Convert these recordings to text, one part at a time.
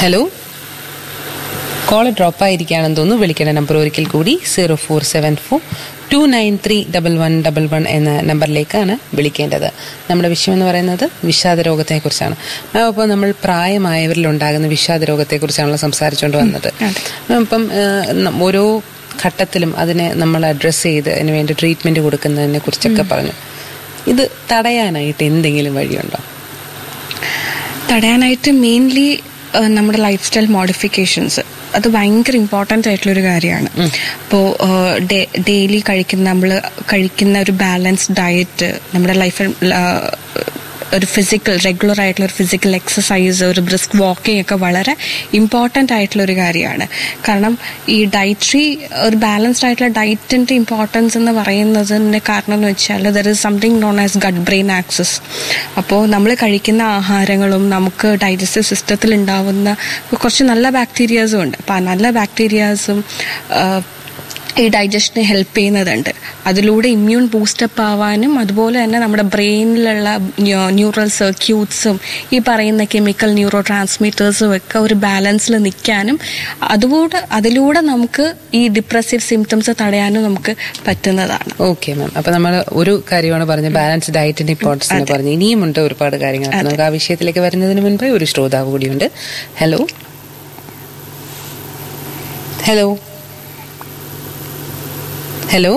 hello call drop ആയിരിക്കുകയാണെന്ന് തോന്നുന്നു വിളിക്കേണ്ട number ഒരിക്കൽ കൂടി zero four seven four two nine three double one double one എന്ന നമ്പറിലേക്കാണ് വിളിക്കേണ്ടത് നമ്മുടെ വിഷയം എന്ന് പറയുന്നത് വിഷാദ രോഗത്തെക്കുറിച്ചാണ് മാം അപ്പോൾ നമ്മൾ പ്രായമായവരിലുണ്ടാകുന്ന വിഷാദ രോഗത്തെക്കുറിച്ചാണല്ലോ സംസാരിച്ചുകൊണ്ട് വന്നത് മാം, ഇപ്പം ഏഹ്, ന- ഓരോ ഘട്ടത്തിലും അതിനെ നമ്മൾ അഡ്രസ്സ് ചെയ്ത് അതിന് വേണ്ടി ട്രീറ്റ്മെന്റ് കൊടുക്കുന്നതിനെ കുറിച്ചൊക്കെ പറഞ്ഞു ഇത് തടയാനായിട്ട് എന്തെങ്കിലും വഴിയുണ്ടോ തടയാനായിട്ട് മെയിൻലി നമ്മുടെ ലൈഫ് സ്റ്റൈൽ മോഡിഫിക്കേഷൻസ് അത് ഭയങ്കര ഇമ്പോർട്ടൻ്റ് ആയിട്ടുള്ളൊരു കാര്യമാണ് അപ്പോൾ ഡെയിലി കഴിക്കുന്ന നമ്മൾ കഴിക്കുന്ന ഒരു ബാലൻസ്ഡ് ഡയറ്റ് നമ്മുടെ ലൈഫിൽ ഒരു ഫിസിക്കൽ റെഗുലർ ആയിട്ടുള്ള ഒരു ഫിസിക്കൽ എക്സസൈസ് ഒരു ബ്രിസ്ക് വാക്കിംഗ് ഒക്കെ വളരെ ഇമ്പോർട്ടൻ്റ് ആയിട്ടുള്ള ഒരു കാര്യമാണ് കാരണം ഈ ഡയറ്ററി ഒരു ബാലൻസ്ഡ് ആയിട്ടുള്ള ഡയറ്റിന്റെ ഇമ്പോർട്ടൻസ് എന്ന് പറയുന്നതിന് കാരണം എന്ന് വെച്ചാൽ there is something known as gut brain axis അപ്പോൾ നമ്മൾ കഴിക്കുന്ന ആഹാരങ്ങളും നമുക്ക് ഡൈജസ്റ്റീവ് സിസ്റ്റത്തിൽ ഉണ്ടാവുന്ന കുറച്ച് നല്ല ബാക്ടീരിയാസും ഉണ്ട് അപ്പോൾ ആ നല്ല ബാക്ടീരിയാസും ഈ ഡൈജഷനെ ഹെൽപ്പ് ചെയ്യുന്നതുണ്ട് അതിലൂടെ ഇമ്മ്യൂൺ ബൂസ്റ്റപ്പ് ആവാനും അതുപോലെ തന്നെ നമ്മുടെ ബ്രെയിനിലുള്ള ന്യൂറൽ സർക്യൂട്ട്സും ഈ പറയുന്ന കെമിക്കൽ ന്യൂറോ ട്രാൻസ്മിറ്റേഴ്സും ഒക്കെ ഒരു ബാലൻസിൽ നിൽക്കാനും അതുകൂടെ അതിലൂടെ നമുക്ക് ഈ ഡിപ്രസീവ് സിംറ്റംസ് തടയാനും നമുക്ക് പറ്റുന്നതാണ് ഓക്കെ മാം അപ്പൊ നമ്മൾ ഒരു കാര്യമാണ് പറഞ്ഞത് ബാലൻസ് ഡയറ്റിന്റെ ഇമ്പോർട്ടൻസ് എന്ന് പറഞ്ഞു ഇനിയും ഉണ്ട് ഒരുപാട് കാര്യങ്ങൾ അപ്പൊ നമുക്ക് ആ വിഷയത്തിലേക്ക് വരുന്നതിന് മുൻപ് ഒരു ശ്രോതാവ് കൂടിയുണ്ട് ഹലോ ഹലോ ഹലോ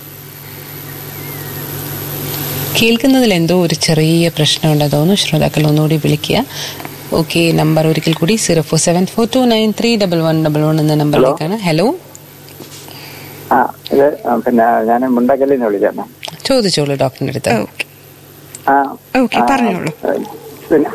കേൾക്കുന്നതിൽ എന്തോ ഒരു ചെറിയ പ്രശ്നമുണ്ട് തോന്നുന്നു ശ്രോതാക്കൾ ഒന്നുകൂടി വിളിക്കുക ഓക്കെ നമ്പർ ഒരിക്കൽ കൂടി zero four seven four two nine three double one double one എന്ന നമ്പറിലേക്കാണ് ഹലോ ആ ഇത് ആ, പിന്നെ ഞാൻ മുണ്ടക്കല്ലിൽ നിന്ന് വിളിക്കാം ചോദിച്ചോളൂ ഡോക്ടറിന്റെ അടുത്ത് ഓക്കെ ആ ഓക്കെ ആ, പറഞ്ഞോളൂ പിന്നെ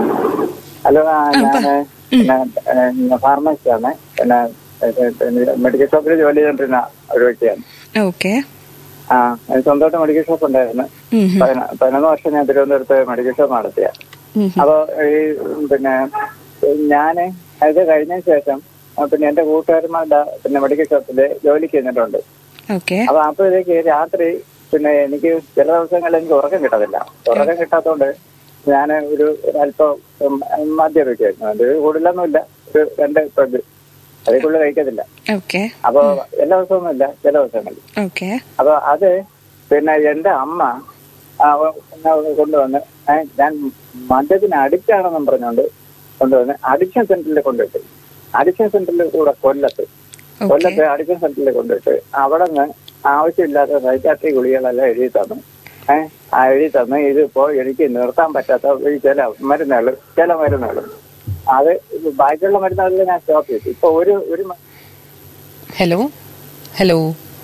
ഹലോ ആ, ഞാന് പിന്നെ ഫാർമസിയാണ് പിന്നെ ഇത് പിന്നെ മെഡിക്കൽ ഷോപ്പിൽ ജോലി ചെയ്തോണ്ടിരുന്ന ഒരു വ്യക്തിയാണ് ഓക്കെ ആ എനിക്ക് സ്വന്തമായിട്ട് മെഡിക്കൽ ഷോപ്പ് ഉണ്ടായിരുന്നു പതിന- പതിനൊന്ന് വർഷം ഞാൻ തിരുവനന്തപുരത്ത് മെഡിക്കൽ ഷോപ്പ് നടത്തിയ അപ്പൊ ഈ പിന്നെ ഞാന് ഇത് കഴിഞ്ഞതിന് ശേഷം ആ, പിന്നെ എന്റെ കൂട്ടുകാരന്മാരുടെ പിന്നെ മെഡിക്കൽ ഷോപ്പില് ജോലിക്ക് ചെന്നിട്ടുണ്ട് ഓക്കെ അപ്പൊ അപ്പോഴേക്ക് രാത്രി പിന്നെ എനിക്ക് ചില ദിവസങ്ങളിൽ എനിക്ക് ഉറക്കം കിട്ടത്തില്ല ഉറക്കം കിട്ടാത്തതുകൊണ്ട് ഞാൻ ഒരു അല്പം ഉം, മദ്യപിക്കുമായിരുന്നു അത് കൂടുതലൊന്നുമില്ല ഒരു രണ്ട് പെഗ് അതിൽ കൂടുതൽ കഴിക്കത്തില്ല ഓക്കെ അപ്പൊ എല്ലാ ദിവസമൊന്നുമില്ല ചില ദിവസങ്ങളിൽ ഓക്കെ അപ്പൊ അത് പിന്നെ എന്റെ അമ്മ ആ, എന്നെ കൊണ്ടുവന്ന് ഏ, ഞാൻ മദ്യത്തിന് അഡിക്റ്റ് ആണെന്നും പറഞ്ഞുകൊണ്ട് കൊണ്ടുവന്ന് അഡിക്ഷൻ സെന്ററിൽ കൊണ്ടുപോയിട്ട് അഡിക്ഷൻ സെന്ററിൽ കൂടെ കൊല്ലത്ത് കൊല്ലത്ത് അഡിക്ഷൻ സെന്ററിൽ കൊണ്ടുപോയിട്ട് അവിടെ നിന്ന് ആവശ്യമില്ലാത്ത സൈക്കാട്രി ഗുളികളെല്ലാം എഴുതി തന്നു ഏഹ് ആ എഴുതി തന്നു ഇതിപ്പോ എനിക്ക് നിർത്താൻ പറ്റാത്ത ഈ ചില മരുന്നുകൾ ചില മരുന്നുകൾ അത് ബാക്കിയുള്ള മരുന്നുകളിൽ ഞാൻ സ്റ്റോപ്പ് ചെയ്തു ഇപ്പൊ ഒരു ഒരു മ- ഹലോ ഹലോ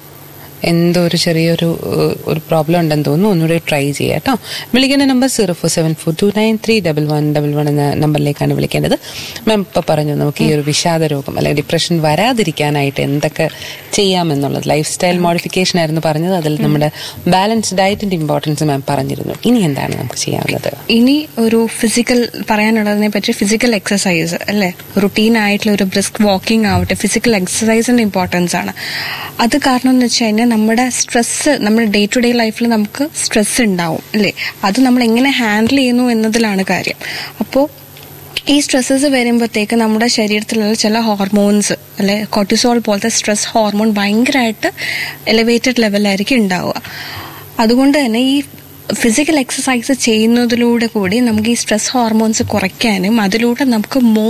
എന്തോ ഒരു ചെറിയൊരു ഏഹ്, ഒരു പ്രോബ്ലം ഉണ്ടെന്ന് തോന്നുന്നു ഒന്നുകൂടി ട്രൈ ചെയ്യാം കേട്ടോ വിളിക്കേണ്ട number zero four seven four two nine three double one double one എന്ന നമ്പറിലേക്കാണ് വിളിക്കേണ്ടത് മാം ഇപ്പൊ പറഞ്ഞു നമുക്ക് ഈ ഒരു വിഷാദ രോഗം അല്ലെങ്കിൽ ഡിപ്രഷൻ വരാതിരിക്കാനായിട്ട് എന്തൊക്കെ ചെയ്യാമെന്നുള്ളത് ലൈഫ് സ്റ്റൈൽ മോഡിഫിക്കേഷൻ ആയിരുന്നു പറഞ്ഞത് അതിൽ നമ്മുടെ ബാലൻസ് ഡയറ്റിന്റെ ഇമ്പോർട്ടൻസ് മാം പറഞ്ഞിരുന്നു ഇനി എന്താണ് നമുക്ക് ചെയ്യാവുന്നത് ഇനി ഒരു ഫിസിക്കൽ പറയാനുള്ളതിനെ പറ്റി ഫിസിക്കൽ എക്സസൈസ് അല്ലേ റുട്ടീൻ ആയിട്ടുള്ള ഒരു ബ്രിസ്ക് വാക്കിംഗ് ആവട്ടെ ഫിസിക്കൽ എക്സസൈസിന്റെ ഇമ്പോർട്ടൻസ് ആണ് അത് കാരണം എന്ന് വെച്ച് കഴിഞ്ഞാൽ നമ്മുടെ സ്ട്രെസ് നമ്മുടെ ഡേ ടു ഡേ ലൈഫിൽ നമുക്ക് സ്ട്രെസ് ഉണ്ടാവും അല്ലേ അത് നമ്മൾ എങ്ങനെ ഹാൻഡിൽ ചെയ്യുന്നു എന്നതിലാണ് കാര്യം അപ്പോൾ ഈ സ്ട്രെസ്സസ് വരുമ്പോഴത്തേക്ക് നമ്മുടെ ശരീരത്തിലുള്ള ചില ഹോർമോൺസ് അല്ലെ കോർട്ടിസോൾ പോലത്തെ സ്ട്രെസ് ഹോർമോൺ ഭയങ്കരമായിട്ട് എലിവേറ്റഡ് ലെവലായിരിക്കും ഉണ്ടാവുക അതുകൊണ്ട് തന്നെ ഈ ഫിസിക്കൽ എക്സസൈസ് ചെയ്യുന്നതിലൂടെ കൂടി നമുക്ക് ഈ സ്ട്രെസ് ഹോർമോൺസ് കുറയ്ക്കാനും അതിലൂടെ നമുക്ക് മോ